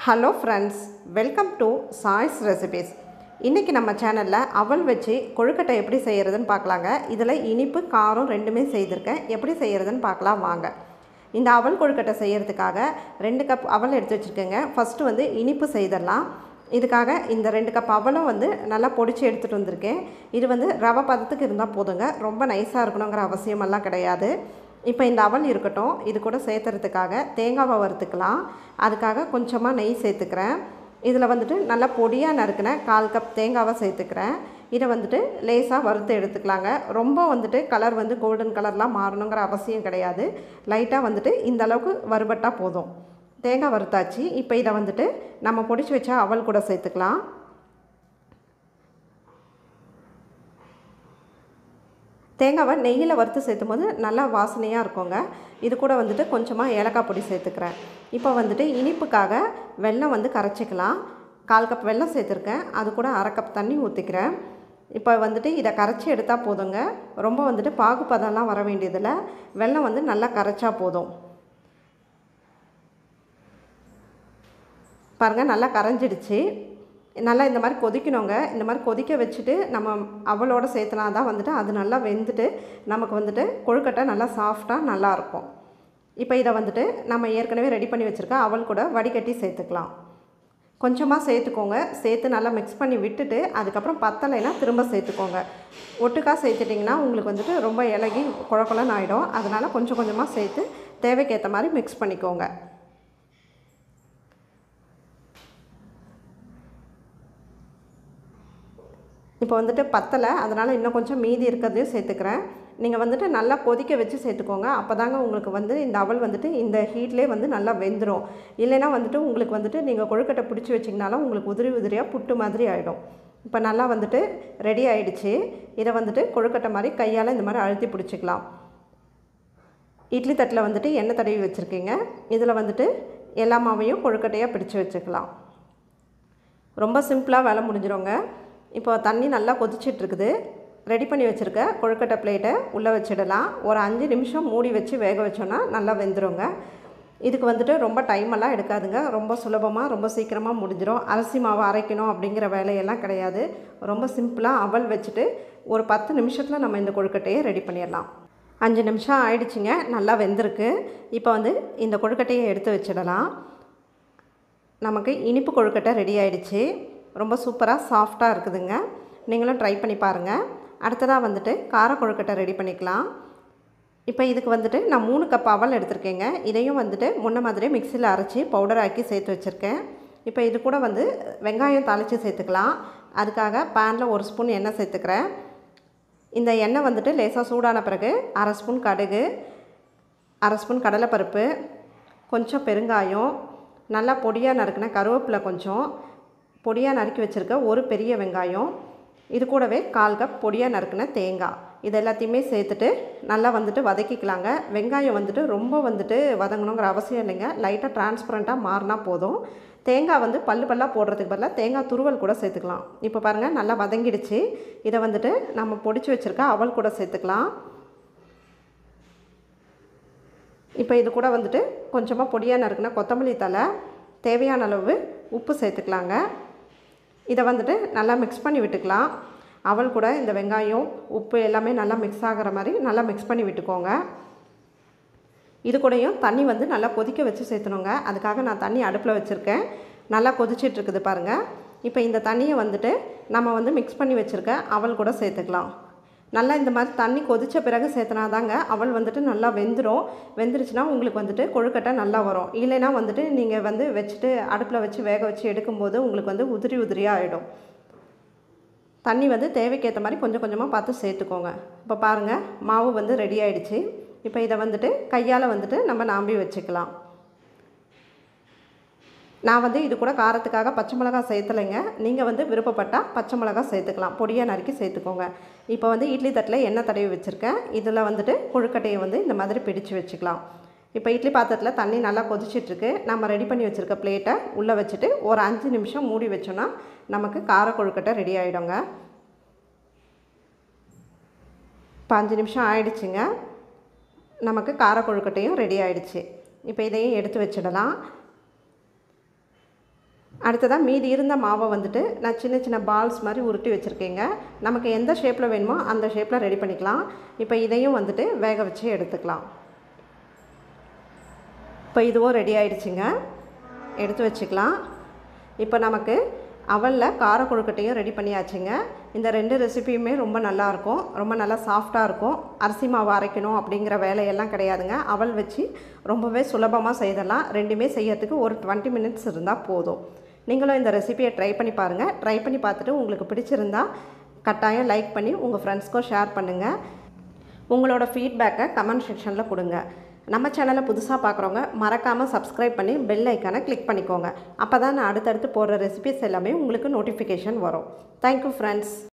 hello friends welcome to choice recipes இன்றைக்கி நம்ம சேனலில் அவல் வச்சு கொழுக்கட்டை எப்படி செய்கிறதுன்னு பார்க்கலாங்க இதில் இனிப்பு காரம் ரெண்டுமே செய்திருக்கேன் எப்படி செய்கிறதுன்னு பார்க்கலாம் வாங்க இந்த அவல் கொழுக்கட்டை செய்கிறதுக்காக ரெண்டு கப் அவல் எடுத்து வச்சுருக்கேங்க ஃபஸ்ட்டு வந்து இனிப்பு செய்திடலாம் இதுக்காக இந்த ரெண்டு கப் அவலும் வந்து நல்லா பொடிச்சு எடுத்துகிட்டு வந்திருக்கேன் இது வந்து ரவை பதத்துக்கு இருந்தால் போதுங்க ரொம்ப நைஸாக இருக்கணுங்கிற அவசியமெல்லாம் கிடையாது இப்போ இந்த அவல் இருக்கட்டும் இது கூட சேர்த்துறதுக்காக தேங்காவை வறுத்துக்கலாம் அதுக்காக கொஞ்சமாக நெய் சேர்த்துக்கிறேன் இதில் வந்துட்டு நல்லா பொடியாக நறுக்கின கால் கப் தேங்காவை சேர்த்துக்கிறேன் இதை வந்துட்டு லேசாக வறுத்து எடுத்துக்கலாங்க ரொம்ப வந்துட்டு கலர் வந்து கோல்டன் கலர்லாம் மாறணுங்கிற அவசியம் கிடையாது லைட்டாக வந்துட்டு இந்த அளவுக்கு வறுபட்டால் போதும் தேங்காய் வறுத்தாச்சு இப்போ இதை வந்துட்டு நம்ம பொடிச்சு வச்சா அவல் கூட சேர்த்துக்கலாம் தேங்காவை நெய்யில் வறுத்து சேர்த்தும் போது நல்லா வாசனையாக இருக்குங்க இது கூட வந்துட்டு கொஞ்சமாக ஏலக்காய் பொடி சேர்த்துக்கிறேன் இப்போ வந்துட்டு இனிப்புக்காக வெல்லம் வந்து கரைச்சிக்கலாம் கால் கப் வெல்லம் சேர்த்துருக்கேன் அது கூட அரை கப் தண்ணி ஊற்றிக்கிறேன் இப்போ வந்துட்டு இதை கரைச்சி எடுத்தால் போதுங்க ரொம்ப வந்துட்டு பாகுப்பதம்லாம் வர வேண்டியதில்லை வெல்லம் வந்து நல்லா கரைச்சா போதும் பாருங்கள் நல்லா கரைஞ்சிடுச்சு நல்லா இந்த மாதிரி கொதிக்கணுங்க இந்த மாதிரி கொதிக்க வச்சுட்டு நம்ம அவளோட சேர்த்துனா தான் வந்துட்டு அது நல்லா வெந்துட்டு நமக்கு வந்துட்டு கொழுக்கட்டை நல்லா சாஃப்டாக நல்லாயிருக்கும் இப்போ இதை வந்துட்டு நம்ம ஏற்கனவே ரெடி பண்ணி வச்சுருக்க அவள் கூட வடிகட்டி சேர்த்துக்கலாம் கொஞ்சமாக சேர்த்துக்கோங்க சேர்த்து நல்லா மிக்ஸ் பண்ணி விட்டுட்டு அதுக்கப்புறம் பத்தலைன்னா திரும்ப சேர்த்துக்கோங்க ஒட்டுக்காக சேர்த்துட்டிங்கன்னா உங்களுக்கு வந்துட்டு ரொம்ப இலகி குழக்குலன்னு ஆகிடும் அதனால் கொஞ்சம் கொஞ்சமாக சேர்த்து தேவைக்கேற்ற மாதிரி மிக்ஸ் பண்ணிக்கோங்க இப்போ வந்துட்டு பத்தலை அதனால் இன்னும் கொஞ்சம் மீதி இருக்கிறதையும் சேர்த்துக்கிறேன் நீங்கள் வந்துட்டு நல்லா கொதிக்க வச்சு சேர்த்துக்கோங்க அப்போ தாங்க உங்களுக்கு வந்து இந்த அவல் வந்துட்டு இந்த ஹீட்லேயே வந்து நல்லா வெந்துடும் இல்லைன்னா வந்துட்டு உங்களுக்கு வந்துட்டு நீங்கள் கொழுக்கட்டை பிடிச்சி வச்சிங்கனாலும் உங்களுக்கு உதிரி உதிரியாக புட்டு மாதிரி ஆகிடும் இப்போ நல்லா வந்துட்டு ரெடி ஆகிடுச்சு இதை வந்துட்டு கொழுக்கட்டை மாதிரி கையால் இந்த மாதிரி அழுத்தி பிடிச்சிக்கலாம் இட்லி தட்டில் வந்துட்டு எண்ணெய் தடவி வச்சுருக்கீங்க இதில் வந்துட்டு எல்லா மாவையும் கொழுக்கட்டையாக பிடிச்சி வச்சுக்கலாம் ரொம்ப சிம்பிளாக வேலை முடிஞ்சிருங்க இப்போ தண்ணி நல்லா கொதிச்சிட்ருக்குது ரெடி பண்ணி வச்சுருக்க கொழுக்கட்டை பிளேட்டை உள்ளே வச்சிடலாம் ஒரு அஞ்சு நிமிஷம் மூடி வச்சு வேக வச்சோன்னா நல்லா வெந்துருங்க இதுக்கு வந்துட்டு ரொம்ப டைமெல்லாம் எடுக்காதுங்க ரொம்ப சுலபமாக ரொம்ப சீக்கிரமாக முடிஞ்சிடும் அரிசி மாவு அரைக்கணும் அப்படிங்கிற வேலையெல்லாம் கிடையாது ரொம்ப சிம்பிளாக அவல் வச்சுட்டு ஒரு பத்து நிமிஷத்தில் நம்ம இந்த கொழுக்கட்டையை ரெடி பண்ணிடலாம் அஞ்சு நிமிஷம் ஆயிடுச்சுங்க நல்லா வெந்திருக்கு இப்போ வந்து இந்த கொழுக்கட்டையை எடுத்து வச்சிடலாம் நமக்கு இனிப்பு கொழுக்கட்டை ரெடி ஆயிடுச்சு ரொம்ப சூப்பராக சாஃப்டாக இருக்குதுங்க நீங்களும் ட்ரை பண்ணி பாருங்கள் அடுத்ததாக வந்துட்டு கார கொழுக்கட்டை ரெடி பண்ணிக்கலாம் இப்போ இதுக்கு வந்துட்டு நான் மூணு கப் அவல் எடுத்திருக்கேங்க இதையும் வந்துட்டு முன்ன மாதிரியே மிக்சியில் அரைச்சி பவுடர் ஆக்கி சேர்த்து வச்சுருக்கேன் இப்போ இது கூட வந்து வெங்காயம் தாளித்து சேர்த்துக்கலாம் அதுக்காக பேனில் ஒரு ஸ்பூன் எண்ணெய் சேர்த்துக்கிறேன் இந்த எண்ணெய் வந்துட்டு லேசாக சூடான பிறகு அரை ஸ்பூன் கடுகு அரை ஸ்பூன் கடலைப்பருப்பு கொஞ்சம் பெருங்காயம் நல்லா பொடியாக நறுக்கின கருவேப்பிலை கொஞ்சம் பொடியாக நறுக்கி வச்சுருக்க ஒரு பெரிய வெங்காயம் இது கூடவே கால் கப் பொடியாக நறுக்கின தேங்காய் இது எல்லாத்தையுமே சேர்த்துட்டு நல்லா வந்துட்டு வதக்கிக்கலாங்க வெங்காயம் வந்துட்டு ரொம்ப வந்துட்டு வதங்கணுங்கிற அவசியம் இல்லைங்க லைட்டாக டிரான்ஸ்பரண்ட்டாக மாறினா போதும் தேங்காய் வந்து பல்லு பல்லாக போடுறதுக்கு பதிலாக தேங்காய் துருவல் கூட சேர்த்துக்கலாம் இப்போ பாருங்கள் நல்லா வதங்கிடுச்சு இதை வந்துட்டு நம்ம பொடிச்சு வச்சுருக்க அவல் கூட சேர்த்துக்கலாம் இப்போ இது கூட வந்துட்டு கொஞ்சமாக பொடியாக நறுக்குன கொத்தமல்லி தலை தேவையான அளவு உப்பு சேர்த்துக்கலாங்க இதை வந்துட்டு நல்லா மிக்ஸ் பண்ணி விட்டுக்கலாம் அவள் கூட இந்த வெங்காயம் உப்பு எல்லாமே நல்லா மிக்ஸ் ஆகிற மாதிரி நல்லா மிக்ஸ் பண்ணி விட்டுக்கோங்க இது கூடயும் தண்ணி வந்து நல்லா கொதிக்க வச்சு சேர்த்தணுங்க அதுக்காக நான் தண்ணி அடுப்பில் வச்சுருக்கேன் நல்லா கொதிச்சிட்ருக்குது பாருங்கள் இப்போ இந்த தண்ணியை வந்துட்டு நம்ம வந்து மிக்ஸ் பண்ணி வச்சுருக்க அவள் கூட சேர்த்துக்கலாம் நல்லா இந்த மாதிரி தண்ணி கொதித்த பிறகு சேர்த்தனா தாங்க அவள் வந்துட்டு நல்லா வெந்துடும் வெந்துருச்சுன்னா உங்களுக்கு வந்துட்டு கொழுக்கட்டை நல்லா வரும் இல்லைன்னா வந்துட்டு நீங்கள் வந்து வச்சுட்டு அடுப்பில் வச்சு வேக வச்சு எடுக்கும்போது உங்களுக்கு வந்து உதிரி உதிரியாக ஆகிடும் தண்ணி வந்து தேவைக்கேற்ற மாதிரி கொஞ்சம் கொஞ்சமாக பார்த்து சேர்த்துக்கோங்க இப்போ பாருங்கள் மாவு வந்து ரெடி ஆகிடுச்சு இப்போ இதை வந்துட்டு கையால் வந்துட்டு நம்ம நாம்பி வச்சுக்கலாம் நான் வந்து இது கூட காரத்துக்காக பச்சை மிளகா சேர்த்தலைங்க நீங்கள் வந்து விருப்பப்பட்டால் பச்சை மிளகா சேர்த்துக்கலாம் பொடியாக நறுக்கி சேர்த்துக்கோங்க இப்போ வந்து இட்லி தட்டில் எண்ணெய் தடவி வச்சுருக்கேன் இதில் வந்துட்டு கொழுக்கட்டையை வந்து இந்த மாதிரி பிடிச்சு வச்சுக்கலாம் இப்போ இட்லி பாத்திரத்தில் தண்ணி நல்லா கொதிச்சிட்ருக்கு நம்ம ரெடி பண்ணி வச்சுருக்க பிளேட்டை உள்ளே வச்சுட்டு ஒரு அஞ்சு நிமிஷம் மூடி வச்சோன்னா நமக்கு கார கொழுக்கட்டை ரெடி ஆகிடுங்க இப்போ அஞ்சு நிமிஷம் ஆயிடுச்சுங்க நமக்கு கார கொழுக்கட்டையும் ரெடி ஆயிடுச்சு இப்போ இதையும் எடுத்து வச்சிடலாம் அடுத்ததாக மீதி இருந்த மாவை வந்துட்டு நான் சின்ன சின்ன பால்ஸ் மாதிரி உருட்டி வச்சுருக்கேங்க நமக்கு எந்த ஷேப்பில் வேணுமோ அந்த ஷேப்பில் ரெடி பண்ணிக்கலாம் இப்போ இதையும் வந்துட்டு வேக வச்சு எடுத்துக்கலாம் இப்போ இதுவும் ரெடி ஆயிடுச்சுங்க எடுத்து வச்சுக்கலாம் இப்போ நமக்கு அவலில் கார கொழுக்கட்டையும் ரெடி பண்ணியாச்சுங்க இந்த ரெண்டு ரெசிபியுமே ரொம்ப நல்லாயிருக்கும் ரொம்ப நல்லா சாஃப்டாக இருக்கும் அரிசி மாவு அரைக்கணும் அப்படிங்கிற வேலையெல்லாம் கிடையாதுங்க அவல் வச்சு ரொம்பவே சுலபமாக செய்தலாம் ரெண்டுமே செய்யறதுக்கு ஒரு டுவெண்ட்டி மினிட்ஸ் இருந்தால் போதும் நீங்களும் இந்த ரெசிபியை ட்ரை பண்ணி பாருங்கள் ட்ரை பண்ணி பார்த்துட்டு உங்களுக்கு பிடிச்சிருந்தா கட்டாயம் லைக் பண்ணி உங்கள் ஃப்ரெண்ட்ஸ்க்கும் ஷேர் பண்ணுங்கள் உங்களோட ஃபீட்பேக்கை கமெண்ட் செக்ஷனில் கொடுங்க நம்ம சேனலை புதுசாக பார்க்குறவங்க மறக்காமல் சப்ஸ்கிரைப் பண்ணி பெல் ஐக்கானை கிளிக் பண்ணிக்கோங்க அப்போ தான் நான் அடுத்தடுத்து போடுற ரெசிபிஸ் எல்லாமே உங்களுக்கு நோட்டிஃபிகேஷன் வரும் தேங்க்யூ ஃப்ரெண்ட்ஸ்